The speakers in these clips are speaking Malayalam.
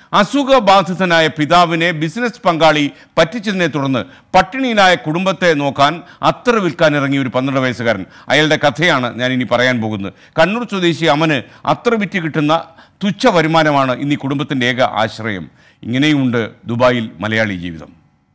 അസുഖബാധിതനായ പിതാവിനെ ബിസിനസ് പങ്കാളി പറ്റിച്ചതിനെ തുടർന്ന് പട്ടിണിയിലായ കുടുംബത്തെ നോക്കാൻ അത്തർ വിൽക്കാൻ ഇറങ്ങിയ ഒരു പന്ത്രണ്ട് വയസ്സുകാരൻ അയാളുടെ കഥയാണ് ഞാൻ ഇനി പറയാൻ പോകുന്നത് കണ്ണൂർ സ്വദേശി അമന് അത്തർ വിറ്റ് കിട്ടുന്ന തുച്ഛ വരുമാനമാണ് ഇന്ന് ഈ കുടുംബത്തിൻ്റെ ഏക ആശ്രയം ഇങ്ങനെയുമുണ്ട് ദുബായിൽ മലയാളി ജീവിതം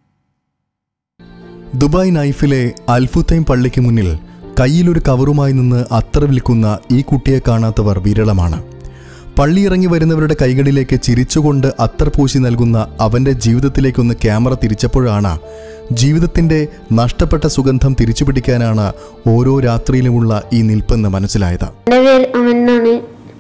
ദുബായ് നൈഫിലെ അൽഫുത്തൈം പള്ളിക്ക് മുന്നിൽ കയ്യിലൊരു കവറുമായി നിന്ന് അത്തർ വിൽക്കുന്ന ഈ കുട്ടിയെ കാണാത്തവർ വിരളമാണ് പള്ളിയിറങ്ങി വരുന്നവരുടെ കൈകളിലേക്ക് ചിരിച്ചുകൊണ്ട് അത്തർ പൂശി നൽകുന്ന അവന്റെ ജീവിതത്തിലേക്കൊന്ന് ക്യാമറ തിരിച്ചപ്പോഴാണ് ജീവിതത്തിന്റെ നഷ്ടപ്പെട്ട സുഗന്ധം തിരിച്ചുപിടിക്കാനാണ് ഓരോ രാത്രിയിലുമുള്ള ഈ നിൽപ്പെന്ന് മനസ്സിലായത് എൻ്റെ പേര് അമൻ എന്നാണ്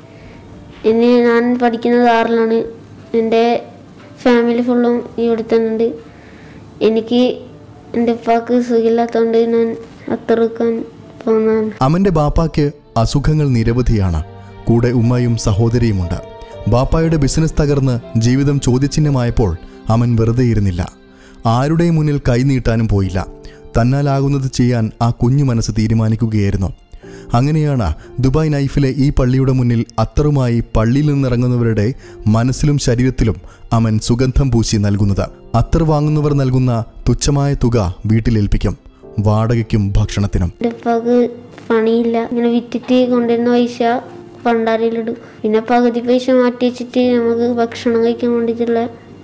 ഇനി ഞാൻ പഠിക്കുന്നത് ആറിലാണ് എൻ്റെ ഫാമിലി ഫുള്ളും ഇവിടെ തന്നെ ഉണ്ട് എനിക്ക് എൻ്റെ ഉപ്പാക്ക് സുഖമില്ലാത്തതുകൊണ്ട് ഞാൻ അത്തറുക്കാൻ പോകുന്നതാണ് അമന്റെ ബാപ്പായ്ക്ക് അസുഖങ്ങൾ നിരവധിയാണ് കൂടെ ഉമ്മയും സഹോദരിയുമുണ്ട് ബാപ്പായുടെ ബിസിനസ് തകർന്ന് ജീവിതം ചോദ്യചിഹ്നമായപ്പോൾ അമൻ വെറുതെ ഇരുന്നില്ല ആരുടെയും മുന്നിൽ കൈനീട്ടാനും പോയില്ല തന്നാലാകുന്നത് ചെയ്യാൻ ആ കുഞ്ഞു മനസ്സ് തീരുമാനിക്കുകയായിരുന്നു അങ്ങനെയാണ് ദുബായ് നൈഫിലെ ഈ പള്ളിയുടെ മുന്നിൽ അത്തറുമായി പള്ളിയിൽ നിന്നിറങ്ങുന്നവരുടെ മനസ്സിലും ശരീരത്തിലും അമൻ സുഗന്ധം പൂശി നൽകുന്നത് അത്തർ വാങ്ങുന്നവർ നൽകുന്ന തുച്ഛമായ തുക വീട്ടിലേൽപ്പിക്കും വാടകയ്ക്കും ഭക്ഷണത്തിനും എൻ്റെ ഉപ്പാക്ക് പണിയില്ല ഇങ്ങനെ വിറ്റിട്ട് കൊണ്ടുവരുന്ന പൈസ പണ്ടാരിയിലിടും പിന്നെ പകുതി പൈസ മാറ്റി വെച്ചിട്ട് നമുക്ക് ഭക്ഷണം കഴിക്കാൻ വേണ്ടിയിട്ടുള്ള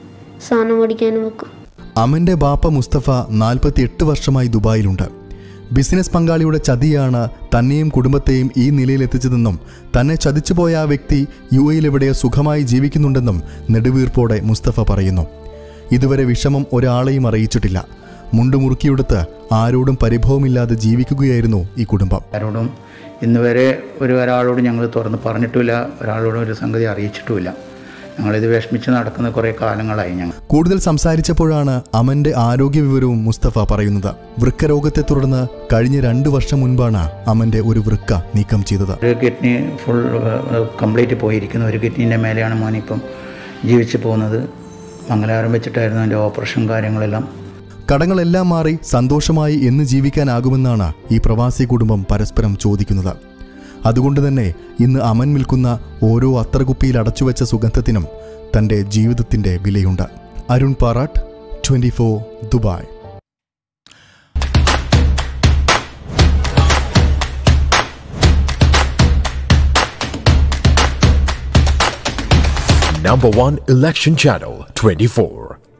സാധനം മേടിക്കാനും വെക്കും അമന്റെ ബാപ്പ മുസ്തഫ നാൽപ്പത്തിയെട്ട് വർഷമായി ദുബായിലുണ്ട് ബിസിനസ് പങ്കാളിയുടെ ചതിയാണ് തന്നെയും കുടുംബത്തെയും ഈ നിലയിലെത്തിച്ചതെന്നും തന്നെ ചതിച്ചുപോയ ആ വ്യക്തി യു എയിലെവിടെയോ സുഖമായി ജീവിക്കുന്നുണ്ടെന്നും നെടുവീർപ്പോടെ മുസ്തഫ പറയുന്നു ഇതുവരെ വിഷമം ഒരാളെയും അറിയിച്ചിട്ടില്ല മുണ്ടുമുറുക്കിയെടുത്ത് ആരോടും പരിഭവമില്ലാതെ ജീവിക്കുകയായിരുന്നു ഈ കുടുംബം ആരോടും ഇന്ന് വരെ ഒരു ഒരാളോട് ഞങ്ങൾ തുറന്ന് പറഞ്ഞിട്ടുമില്ല ഒരാളോടും ഒരു സംഗതി അറിയിച്ചിട്ടുമില്ല ഞങ്ങളിത് വിഷമിച്ച് നടക്കുന്ന കുറേ കാലങ്ങളായി ഞങ്ങൾ കൂടുതൽ സംസാരിച്ചപ്പോഴാണ് അമന്റെ ആരോഗ്യ വിവരവും മുസ്തഫ പറയുന്നത് വൃക്കരോഗത്തെ തുടർന്ന് കഴിഞ്ഞ രണ്ടു വർഷം മുൻപാണ് അമന്റെ ഒരു വൃക്ക നീക്കം ചെയ്തത് ഒരു കിഡ്നി ഫുൾ കംപ്ലീറ്റ് പോയിരിക്കുന്നു ഒരു കിഡ്നീൻ്റെ മേലെയാണ് മോനിപ്പം ജീവിച്ചു പോകുന്നത് മംഗലാരം വെച്ചിട്ടായിരുന്നു എൻ്റെ ഓപ്പറേഷൻ കാര്യങ്ങളെല്ലാം കടങ്ങളെല്ലാം മാറി സന്തോഷമായി എന്ന് ജീവിക്കാനാകുമെന്നാണ് ഈ പ്രവാസി കുടുംബം പരസ്പരം ചോദിക്കുന്നത് അതുകൊണ്ട് തന്നെ ഇന്ന് അമൻ വിൽക്കുന്ന ഓരോ അത്രകുപ്പിയിൽ അടച്ചുവെച്ച സുഗന്ധത്തിനും തൻ്റെ ജീവിതത്തിൻ്റെ വിലയുണ്ട് Arun Parattu twenty four Dubai Number one election channel 24.